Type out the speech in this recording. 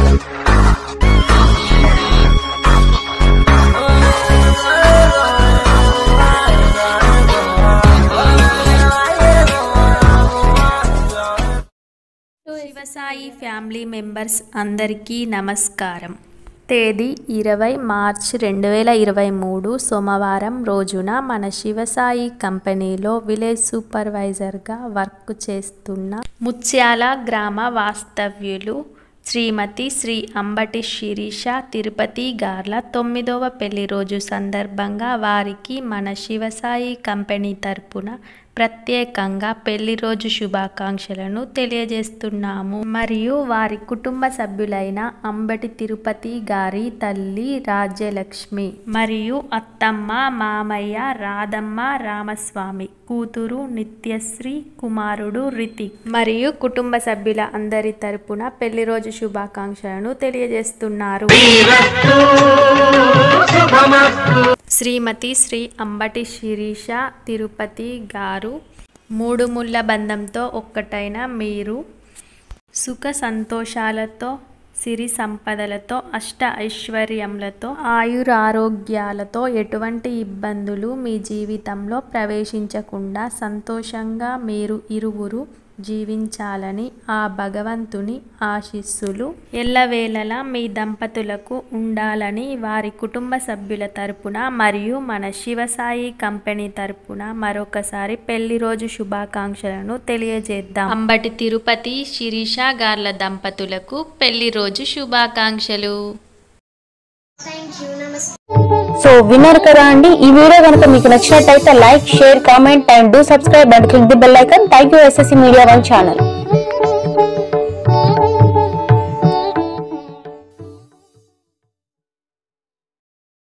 Shivasai family members అందరికీ నమస్కారం తేదీ ఇరవై మార్చ్ రెండు వేల ఇరవై మూడు సోమవారం రోజున మన శివసాయి కంపెనీలో విలేజ్ సూపర్వైజర్గా వర్క్ చేస్తున్న ముత్యాల గ్రామ వాస్తవ్యులు శ్రీమతి శ్రీ అంబటి శిరీష తిరుపతి గార్ల తొమ్మిదవ పెళ్లి రోజు సందర్భంగా వారికి మన శివసాయి కంపెనీ తరపున ప్రత్యేకంగా పెళ్లి రోజు శుభాకాంక్షలను తెలియజేస్తున్నాము మరియు వారి కుటుంబ సభ్యులైన అంబటి తిరుపతి గారి తల్లి రాజ్యలక్ష్మి మరియు అత్తమ్మ మామయ్య రాధమ్మ రామస్వామి కూతురు నిత్యశ్రీ కుమారుడు రితిక్ మరియు కుటుంబ సభ్యుల అందరి తరపున పెళ్లి రోజు శుభాకాంక్షలను తెలియజేస్తున్నారు శ్రీమతి శ్రీ అంబటి శిరీష తిరుపతి గారు మూడు ముళ్ళ బంధంతో ఒక్కటైన మీరు సుఖ సంతోషాలతో సిరి సంపదలతో అష్ట ఐశ్వర్యములతో ఆయురారోగ్యాలతో ఎటువంటి ఇబ్బందులు మీ జీవితంలో ప్రవేశించకుండా సంతోషంగా మీరు ఇరువురు జీవించాలని ఆ భగవంతుని ఆశీస్సులు ఎల్లవేళలా మీ దంపతులకు ఉండాలని వారి కుటుంబ సభ్యుల తరపున మరియు మన శివసాయి కంపెనీ తరపున మరొకసారి పెళ్లి రోజు శుభాకాంక్షలను తెలియజేద్దాం అంబటి తిరుపతి శిరీష గార్ల దంపతులకు పెళ్లి రోజు శుభాకాంక్షలు సో విన్నారు కదా అండి ఈ వీడియో కనుక మీకు నచ్చినట్టయితే like share comment and do subscribe and click the bell icon thank you SSC media one channel